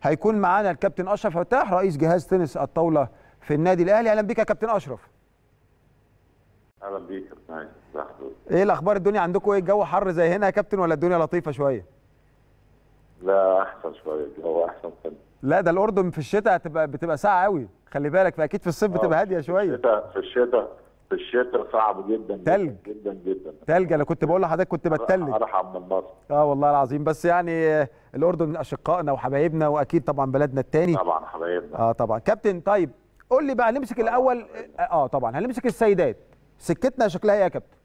هيكون معانا الكابتن اشرف فتاح رئيس جهاز تنس الطاوله في النادي الاهلي اهلا بيك يا كابتن اشرف اهلا بيك يا كابتن هاني ايه الاخبار الدنيا عندكم ايه الجو حر زي هنا يا كابتن ولا الدنيا لطيفه شويه لا احسن شويه الجو احسن كده لا ده الاردن في الشتاء هتبقى بتبقى ساقعه قوي خلي بالك فاكيد في الصيف بتبقى هاديه شويه الشتاء في الشتاء في الشتاء صعب جدا تلج. جدا جدا تلج انا كنت بقول لحضرتك كنت بتلج ارحم من مصر اه والله العظيم بس يعني آه، الاردن من اشقائنا وحبايبنا واكيد طبعا بلدنا الثاني طبعا حبايبنا اه طبعا كابتن طيب قول لي بقى نمسك الاول اه آه، طبعا هنمسك السيدات سكتنا شكلها ايه يا كابتن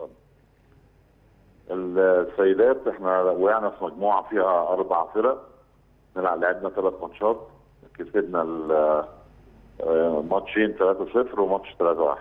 السيدات احنا وقعنا في مجموعه فيها اربع فرق نلعب لعبنا ثلاث ماتشات كسبنا ال- آه، ماتشين 3-0 وماتش 3-1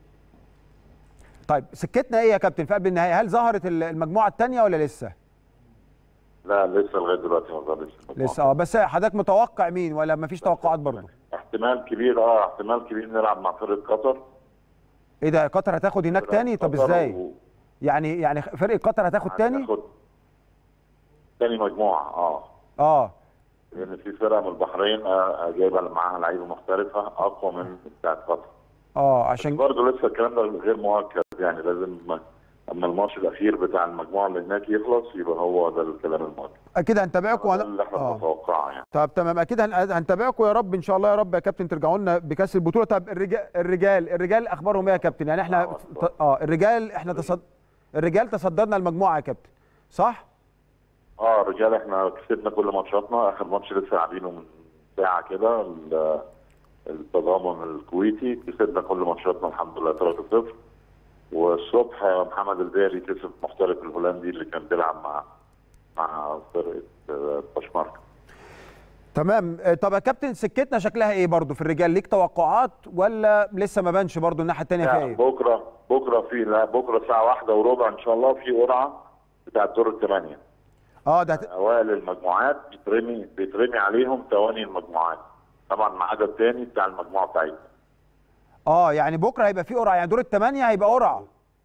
طيب سكتنا ايه يا كابتن في قبل النهائي هل ظهرت ال- المجموعه الثانيه ولا لسه لا لسه لغايه دلوقتي ما ظهرش المجموعة. لسه اه بس حضرتك متوقع مين ولا مفيش توقعات برضه احتمال كبير اه احتمال كبير نلعب مع فرقه قطر ايه ده قطر هتاخد هناك تاني طب قطر ازاي و- يعني يعني فرقه قطر هتاخد تاني هتاخد تاني مجموعه اه اه لان في فرقه من البحرين آه، جايبه معاها لعيبه محترفه اقوى من بتاعت قطر اه عشان برضه لسه الكلام ده غير مؤكد يعني لازم اما الماتش الاخير بتاع المجموعه اللي هناك يخلص يبقى هو ده الكلام المؤكد اكيد هنتابعكم ده وهن... اللي احنا اه بنتوقعه يعني طب تمام اكيد هن... هنتابعكم يا رب ان شاء الله يا رب يا كابتن ترجعوا لنا بكاس البطوله طب الرجال الرجال الرجال اخبارهم ايه يا كابتن يعني احنا آه، ت- اه الرجال احنا تصد... الرجال تصدرنا المجموعه يا كابتن صح اه رجال احنا كسبنا كل ماتشاتنا اخر ماتش لسه لاعبينه من ساعه كده ال- التضامن الكويتي كسبنا كل ماتشاتنا الحمد لله 3-0 والصبح محمد الباري كسب المحترف الهولندي اللي كان بيلعب مع مع فرقه آه، باشماركه تمام آه، طب يا كابتن سكتنا شكلها ايه برضو في الرجال ليك توقعات ولا لسه ما بانش برضو الناحيه الثانيه فيها لا ايه بكره بكره في لا بكره الساعه واحدة وربع ان شاء الله في قرعه بتاعت دور الثمانيه اه ده هت... اوائل المجموعات بيترمي بيترمي عليهم ثواني المجموعات طبعا مع عدد تاني بتاع المجموعه بتاعتنا اه يعني بكره هيبقى في قرعه يعني دور الثمانيه هيبقى قرعه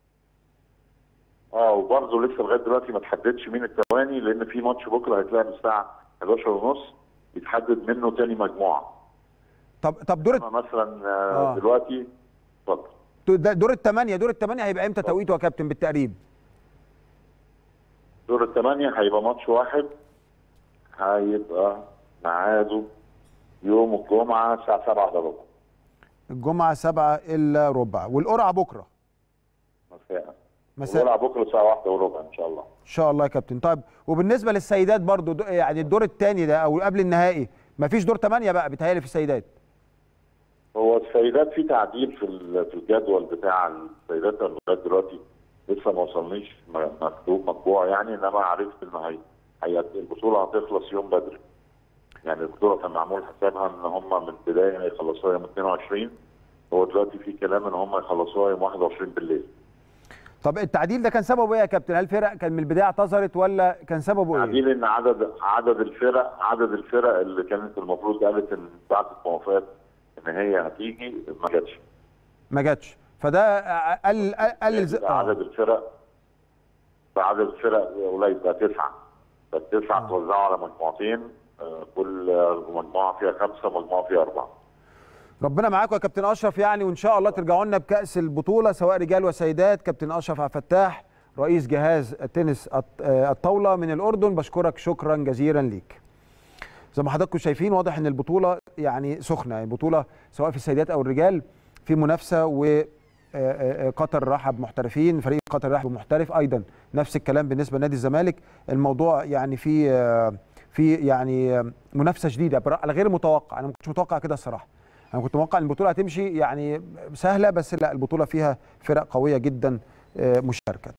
اه وبرضه لسه لغايه دلوقتي ما تحددش مين الثواني لان في ماتش بكره هيتلعب الساعه 11 ونص يتحدد منه تاني مجموعه طب طب دور اما مثلا آه آه. دلوقتي اتفضل ده دور الثمانيه دور الثمانيه هيبقى امتى توقيته يا كابتن بالتقريب دور الثمانيه هيبقى ماتش واحد هيبقى ميعاده يوم الجمعه الساعه 7 الا ربع الجمعه 7 الا ربع والقرعه بكره مساء مساء مساء بكره الساعه 1 وربع ان شاء الله ان شاء الله يا كابتن طيب وبالنسبه للسيدات برضو دو- يعني الدور الثاني ده او قبل النهائي مفيش دور ثمانيه بقى بيتهيألي في السيدات هو السيدات في تعديل في ال- في الجدول بتاع السيدات لغايه دلوقتي لسه ما وصلنيش م- مكتوب مطبوع يعني انما عرفت ان هي هي البطوله هتخلص يوم بدري يعني البطوله كان معمول حسابها ان هم من بدايه هيخلصوها يوم 22 هو دلوقتي في كلام ان هم يخلصوها يوم 21 بالليل طب التعديل ده كان سببه ايه يا كابتن هل فرق كان من البدايه اعتذرت ولا كان سببه ايه تعديل ان عدد عدد الفرق عدد الفرق اللي كانت المفروض قالت ان بعد الموافقات ان هي هتيجي ما جاتش ما جاتش فده قل قلل ز- عدد آه. الفرق عدد الفرق قليل بقى تسعه فالتسعه آه. توزعوا على مجموعتين آه، كل مجموعه فيها خمسه مجموعه فيها اربعه ربنا معاكم يا كابتن اشرف يعني وان شاء الله ترجعوا لنا بكاس البطوله سواء رجال وسيدات كابتن اشرف عبد الفتاح رئيس جهاز التنس الط- آه، الطاوله من الاردن بشكرك شكرا جزيلا ليك زي ما حضراتكم شايفين واضح ان البطوله يعني سخنه البطوله سواء في السيدات او الرجال في منافسه و آه، آه، قطر رحب محترفين فريق قطر رحب محترف ايضا نفس الكلام بالنسبه لنادي الزمالك الموضوع يعني في آه، في يعني آه، منافسه شديده بر- على غير متوقع انا ما كنتش متوقع كده الصراحه انا كنت متوقع ان البطوله هتمشي يعني سهله بس لا البطوله فيها فرق قويه جدا آه، مشاركه